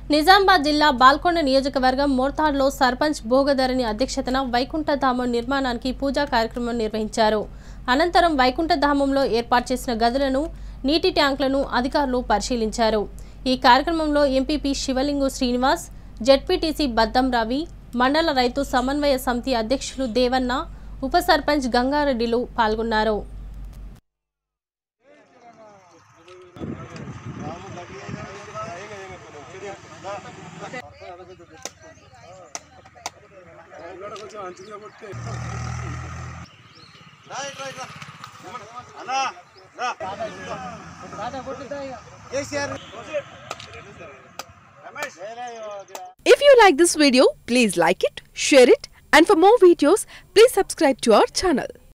నిజామాబాద్ జిల్లా బాల్కొండ నియోజకవర్గం మోర్తాడ్లో సర్పంచ్ భోగధరణి అధ్యక్షతన వైకుంఠధామం నిర్మాణానికి పూజా కార్యక్రమం నిర్వహించారు అనంతరం వైకుంఠధామంలో ఏర్పాటు చేసిన గదులను నీటి ట్యాంకులను అధికారులు పరిశీలించారు ఈ కార్యక్రమంలో ఎంపీపీ శివలింగు శ్రీనివాస్ జెడ్పీటీసీ బద్దం రవి మండల రైతు సమన్వయ సమితి అధ్యక్షులు దేవన్న ఉప సర్పంచ్ గంగారెడ్డిలు పాల్గొన్నారు If you like this video, please like it, share it, and for more videos, please subscribe to our channel.